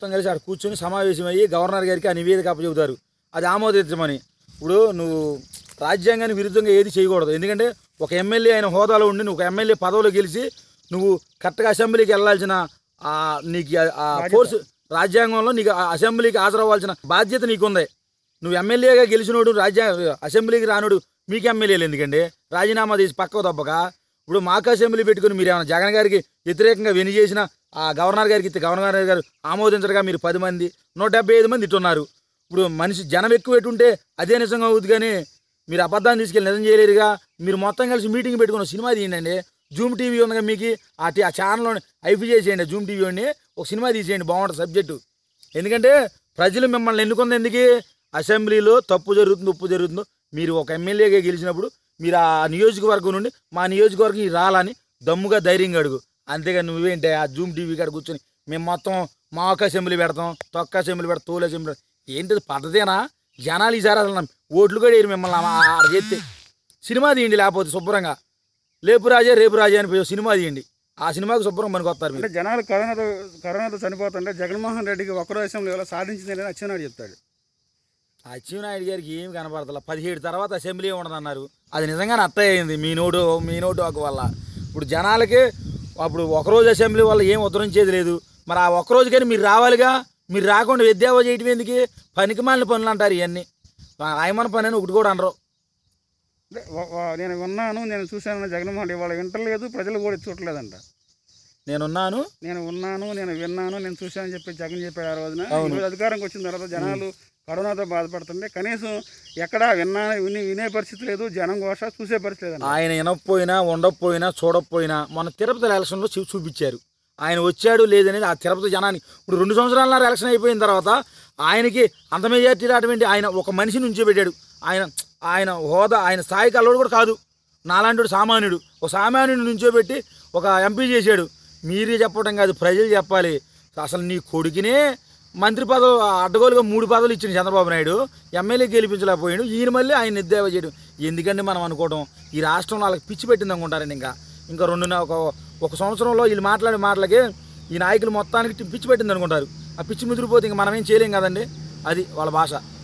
మొత్తం కలిసి అక్కడ కూర్చొని సమావేశం అయ్యి గవర్నర్ గారికి ఆ నివేదిక అప్పచెబుతారు అది ఆమోదించమని ఇప్పుడు నువ్వు రాజ్యాంగానికి విరుద్ధంగా ఏది చేయకూడదు ఎందుకంటే ఒక ఎమ్మెల్యే అయిన హోదాలో ఉండి నువ్వు ఒక ఎమ్మెల్యే పదవిలో గెలిచి నువ్వు కరెక్ట్గా అసెంబ్లీకి వెళ్ళాల్సిన ఆ నీకు ఆ- ఆ ఫోర్స్ రాజ్యాంగంలో నీకు ఆ అసెంబ్లీకి హాజరవ్వాల్సిన బాధ్యత నీకుంది నువ్వు ఎమ్మెల్యేగా గెలిచినోడు రాజ్యాంగ అసెంబ్లీకి రానోడు మీకు ఎమ్మెల్యేలు ఎందుకండి రాజీనామా తీసి పక్కకు తప్పక ఇప్పుడు మాకు అసెంబ్లీ పెట్టుకుని మీరు ఏమైనా జగన్ గారికి వ్యతిరేకంగా విని చేసిన ఆ గవర్నర్ గారికి ఇస్తే గవర్నర్ గారు ఆమోదించడగా మీరు పది మంది నూట డెబ్బై ఐదు మంది ఇట్టున్నారు ఇప్పుడు మనిషి జనం ఎక్కువ పెట్టుంటే అదే నిజంగా అవుతుంది కానీ మీరు అబద్ధాన్ని తీసుకెళ్ళి నిజం చేయలేరుగా మీరు మొత్తం కలిసి మీటింగ్ పెట్టుకున్న సినిమా తీయండి జూమ్ టీవీ ఉందిగా మీకు ఆ టీ- ఆ ఛానల్లో ఐపీ చేసేయండి జూమ్ టీవీని ఒక సినిమా తీసేయండి బాగుంటుంది సబ్జెక్టు ఎందుకంటే ప్రజలు మిమ్మల్ని ఎన్నుకుంది ఎందుకు అసెంబ్లీలో తప్పు జరుగుతుంది ఉప్పు జరుగుతుందో మీరు ఒక ఎమ్మెల్యేగా గెలిచినప్పుడు మీరు ఆ నియోజకవర్గం నుండి మా నియోజకవర్గం రాలని దమ్ముగా ధైర్యంగా అడుగు అంతేగా నువ్వేంటి ఆ జూమ్ టీవీ కాడ కూర్చొని మేము మొత్తం మా ఒక అసెంబ్లీ పెడతాం తొక్క అసెంబ్లీ పెడతాం తోలు అసెంబ్లీ పెడతాం ఏంటిది పద్ధతేనా జనాలు ఈసారి అసలు నమ్మ- ఓట్లు కూడా వేయరు మిమ్మల్ని ఆ- ఆ చేస్తే సినిమా తీయండి లేకపోతే శుభ్రంగా లేపు రాజే రేపు రాజే అని పోయి సినిమా తీయండి ఆ సినిమాకు శుభ్రంగా మనకు వస్తారు మీరు అంటే జనాలు కరోనాతో కరోనాతో చనిపోతుంటే జగన్మోహన్ రెడ్డికి ఒక్కరో అసెంబ్లీలో సాధించింది అని అచ్చెన్నాయుడు చెప్తాడు అచ్చెన్నాయుడు గారికి ఏమి కనపడతల పదిహేడు తర్వాత అసెంబ్లీ ఉండదన్నారు అది నిజంగానే అత్త అయింది మీ నోటు మీ నోటు ఒక వల్ల ఇప్పుడు జనాలకి అప్పుడు ఒకరోజు అసెంబ్లీ వల్ల ఏం ఉద్ధరించేది లేదు మరి ఆ ఒక్కరోజు కానీ మీరు రావాలిగా మీరు రాకుండా విద్యావో చేయటం ఎందుకు పనికి మాలిన పనులు అంటారు ఇవన్నీ ఆయమన పని అని ఒకటి కూడా అనరు అంటే వ- వ- నేను విన్నాను నేను చూశాను జగన్మోహన్ రెడ్డి వాళ్ళు వింటలేదు ప్రజలు కూడా చూడలేదంట నేనున్నాను నేను ఉన్నాను నేను విన్నాను నేను చూశానని చెప్పి జగన్ చెప్పాడు ఆ రోజున అవును. ఈరోజు అధికారంకి వచ్చిన తర్వాత జనాలు కరోనాతో బాధపడుతుంటే కనీసం ఎక్కడా విన్నా విని వినే పరిస్థితి లేదు జనం ఘోష చూసే పరిస్థితి లేదంట ఆయన వినకపోయినా ఉండకపోయినా చూడకపోయినా మొన్న తిరుపతి ఎలక్షన్లో చూ చూపించారు ఆయన వచ్చాడు లేదనేది ఆ తిరుపతి జనానికి ఇప్పుడు రెండు సంవత్సరాల ఎలక్షన్ అయిపోయిన తర్వాత ఆయనకి అంత మెజార్టీ రావటువంటి ఆయన ఒక మనిషిని ఉంచోబెట్టాడు ఆయన ఆయన హోదా ఆయన స్థాయికి అల్లుడు కూడా కాదు నాలాంటి సామాన్యుడు ఒక సామాన్యుడు నుంచోబెట్టి ఒక ఎంపీ చేశాడు మీరే చెప్పడం కాదు ప్రజలు చెప్పాలి అసలు నీ కొడుకునే మంత్రి పదవి అడ్డగోలుగా మూడు పదవులు ఇచ్చింది చంద్రబాబు నాయుడు ఎమ్మెల్యే గెలిపించలేకపోయాడు ఈయన మళ్ళీ ఆయన ఎద్దేవా చేయడం ఎందుకంటే మనం అనుకోవడం ఈ రాష్ట్రంలో వాళ్ళకి పిచ్చి పెట్టింది అనుకుంటారండి ఇంకా ఇంకా రెండు నె- ఒక ఒక సంవత్సరంలో వీళ్ళు మాట్లాడే మాటలకి ఈ నాయకులు మొత్తానికి పిచ్చి పెట్టింది అనుకుంటారు ఆ పిచ్చి ముదిరిపోతే ఇంకా మనం ఏం చేయలేం కదండి అది వాళ్ళ భాష